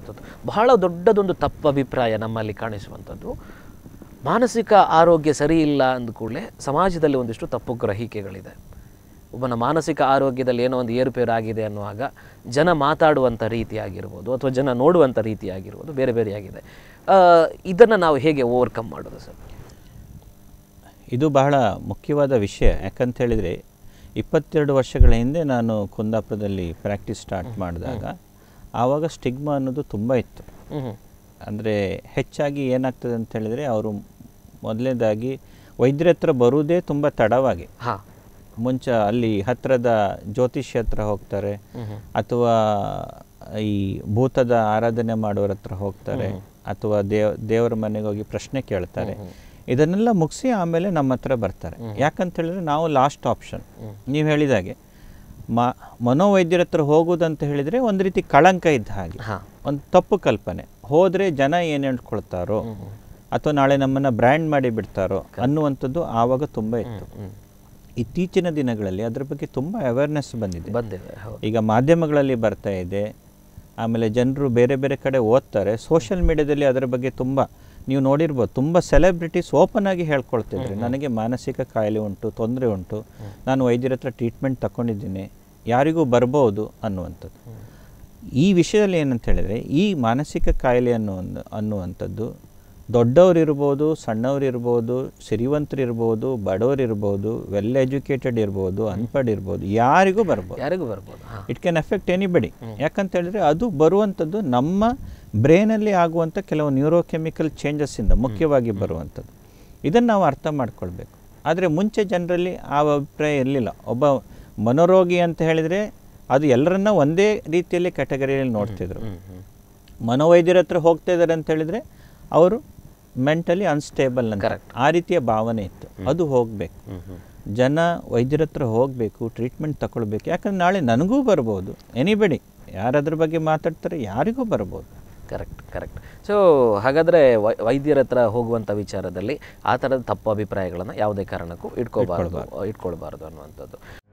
ಅನ್ನುವಂಥದ್ದು ಬಹಳ ದೊಡ್ಡದೊಂದು ತಪ್ಪು ಅಭಿಪ್ರಾಯ ನಮ್ಮಲ್ಲಿ ಕಾಣಿಸುವಂಥದ್ದು ಮಾನಸಿಕ ಆರೋಗ್ಯ ಸರಿ ಇಲ್ಲ ಅಂದ ಕೂಡಲೇ ಸಮಾಜದಲ್ಲಿ ಒಂದಿಷ್ಟು ತಪ್ಪು ಗ್ರಹಿಕೆಗಳಿದೆ ಒಬ್ಬನ ಮಾನಸಿಕ ಆರೋಗ್ಯದಲ್ಲಿ ಏನೋ ಒಂದು ಏರುಪೇರು ಆಗಿದೆ ಅನ್ನುವಾಗ ಜನ ಮಾತಾಡುವಂಥ ರೀತಿ ಆಗಿರ್ಬೋದು ಅಥವಾ ಜನ ನೋಡುವಂಥ ರೀತಿ ಆಗಿರ್ಬೋದು ಬೇರೆ ಬೇರೆಯಾಗಿದೆ ಇದನ್ನು ನಾವು ಹೇಗೆ ಓವರ್ಕಮ್ ಮಾಡೋದು ಸರ್ ಇದು ಬಹಳ ಮುಖ್ಯವಾದ ವಿಷಯ ಯಾಕಂತ ಹೇಳಿದರೆ ಇಪ್ಪತ್ತೆರಡು ವರ್ಷಗಳ ಹಿಂದೆ ನಾನು ಕುಂದಾಪುರದಲ್ಲಿ ಪ್ರಾಕ್ಟೀಸ್ ಸ್ಟಾರ್ಟ್ ಮಾಡಿದಾಗ ಆವಾಗ ಸ್ಟಿಗ್ಮಾ ಅನ್ನೋದು ತುಂಬ ಇತ್ತು ಹ್ಞೂ ಅಂದರೆ ಹೆಚ್ಚಾಗಿ ಏನಾಗ್ತದೆ ಅಂತ ಹೇಳಿದರೆ ಅವರು ಮೊದಲನೇದಾಗಿ ವೈದ್ಯರ ಹತ್ರ ಬರುವುದೇ ತುಂಬ ತಡವಾಗಿ ಹಾಂ ಮುಂಚೆ ಅಲ್ಲಿ ಹತ್ತಿರದ ಜ್ಯೋತಿಷ್ಯ ಹತ್ರ ಹೋಗ್ತಾರೆ ಅಥವಾ ಈ ಭೂತದ ಆರಾಧನೆ ಮಾಡೋರ ಹತ್ರ ಹೋಗ್ತಾರೆ ಅಥವಾ ದೇವ್ ದೇವರ ಮನೆಗೆ ಹೋಗಿ ಪ್ರಶ್ನೆ ಕೇಳ್ತಾರೆ ಇದನ್ನೆಲ್ಲ ಮುಗಿಸಿ ಆಮೇಲೆ ನಮ್ಮ ಹತ್ರ ಬರ್ತಾರೆ ಯಾಕಂತ ಹೇಳಿದ್ರೆ ನಾವು ಲಾಸ್ಟ್ ಆಪ್ಷನ್ ನೀವು ಹೇಳಿದಾಗೆ ಮ ಮನೋವೈದ್ಯರ ಹತ್ರ ಹೋಗೋದಂತ ಹೇಳಿದರೆ ಒಂದು ರೀತಿ ಕಳಂಕ ಇದ್ದ ಹಾಗೆ ಹಾಂ ಒಂದು ತಪ್ಪು ಕಲ್ಪನೆ ಹೋದರೆ ಜನ ಏನು ಹೇಳ್ಕೊಳ್ತಾರೋ ಅಥವಾ ನಾಳೆ ನಮ್ಮನ್ನು ಬ್ರ್ಯಾಂಡ್ ಮಾಡಿ ಬಿಡ್ತಾರೋ ಅನ್ನುವಂಥದ್ದು ಆವಾಗ ತುಂಬ ಇತ್ತು ಇತ್ತೀಚಿನ ದಿನಗಳಲ್ಲಿ ಅದ್ರ ಬಗ್ಗೆ ತುಂಬ ಅವೇರ್ನೆಸ್ ಬಂದಿದೆ ಬಂದಿದೆ ಹೌದು ಈಗ ಮಾಧ್ಯಮಗಳಲ್ಲಿ ಬರ್ತಾ ಇದೆ ಆಮೇಲೆ ಜನರು ಬೇರೆ ಬೇರೆ ಕಡೆ ಓದ್ತಾರೆ ಸೋಷಿಯಲ್ ಮೀಡಿಯಾದಲ್ಲಿ ಅದರ ಬಗ್ಗೆ ತುಂಬ ನೀವು ನೋಡಿರ್ಬೋದು ತುಂಬ ಸೆಲೆಬ್ರಿಟೀಸ್ ಓಪನ್ ಆಗಿ ಹೇಳ್ಕೊಳ್ತಿದ್ರು ನನಗೆ ಮಾನಸಿಕ ಕಾಯಿಲೆ ಉಂಟು ತೊಂದರೆ ಉಂಟು ನಾನು ವೈದ್ಯರ ಹತ್ರ ಟ್ರೀಟ್ಮೆಂಟ್ ತಗೊಂಡಿದ್ದೀನಿ ಯಾರಿಗೂ ಬರ್ಬೋದು ಅನ್ನುವಂಥದ್ದು ಈ ವಿಷಯದಲ್ಲಿ ಏನಂತ ಹೇಳಿದರೆ ಈ ಮಾನಸಿಕ ಕಾಯಿಲೆ ಅನ್ನೋ ಒಂದು ಅನ್ನುವಂಥದ್ದು ದೊಡ್ಡವರಿರ್ಬೋದು ಸಣ್ಣವರಿರ್ಬೋದು ಸಿರಿವಂತರಿರ್ಬೋದು ಬಡವರಿರ್ಬೋದು ವೆಲ್ ಎಜುಕೇಟೆಡ್ ಇರ್ಬೋದು ಅನ್ಪಡ್ ಇರ್ಬೋದು ಯಾರಿಗೂ ಬರ್ಬೋದು ಯಾರಿಗೂ ಬರ್ಬೋದು ಹಾಂ ಇಟ್ ಕ್ಯಾನ್ ಎಫೆಕ್ಟ್ ಎನಿಬಡಿ ಯಾಕಂತ ಹೇಳಿದ್ರೆ ಅದು ಬರುವಂಥದ್ದು ನಮ್ಮ ಬ್ರೈನಲ್ಲಿ ಆಗುವಂಥ ಕೆಲವು ನ್ಯೂರೋಕೆಮಿಕಲ್ ಚೇಂಜಸ್ಸಿಂದ ಮುಖ್ಯವಾಗಿ ಬರುವಂಥದ್ದು ಇದನ್ನು ನಾವು ಅರ್ಥ ಮಾಡ್ಕೊಳ್ಬೇಕು ಆದರೆ ಮುಂಚೆ ಜನರಲ್ಲಿ ಆ ಅಭಿಪ್ರಾಯ ಇರಲಿಲ್ಲ ಒಬ್ಬ ಮನೋರೋಗಿ ಅಂತ ಹೇಳಿದರೆ ಅದು ಎಲ್ಲರನ್ನ ಒಂದೇ ರೀತಿಯಲ್ಲಿ ಕ್ಯಾಟಗರಿಯಲ್ಲಿ ನೋಡ್ತಿದ್ರು ಮನೋವೈದ್ಯರ ಹತ್ರ ಹೋಗ್ತಾ ಇದ್ದಾರೆ ಅಂತ ಹೇಳಿದರೆ ಅವರು ಮೆಂಟಲಿ ಅನ್ಸ್ಟೇಬಲ್ ಅಂತ ಆ ರೀತಿಯ ಭಾವನೆ ಇತ್ತು ಅದು ಹೋಗಬೇಕು ಜನ ವೈದ್ಯರ ಹತ್ರ ಹೋಗಬೇಕು ಟ್ರೀಟ್ಮೆಂಟ್ ತಗೊಳ್ಬೇಕು ಯಾಕಂದ್ರೆ ನಾಳೆ ನನಗೂ ಬರ್ಬೋದು ಎನಿಬಡಿ ಯಾರದ್ರ ಬಗ್ಗೆ ಮಾತಾಡ್ತಾರೆ ಯಾರಿಗೂ ಬರ್ಬೋದು ಕರೆಕ್ಟ್ ಕರೆಕ್ಟ್ ಸೊ ಹಾಗಾದರೆ ವೈದ್ಯರ ಹತ್ರ ಹೋಗುವಂಥ ವಿಚಾರದಲ್ಲಿ ಆ ಥರದ ತಪ್ಪು ಅಭಿಪ್ರಾಯಗಳನ್ನು ಯಾವುದೇ ಕಾರಣಕ್ಕೂ ಇಟ್ಕೋಬಾರ್ದು ಇಟ್ಕೊಳ್ಬಾರ್ದು ಅನ್ನುವಂಥದ್ದು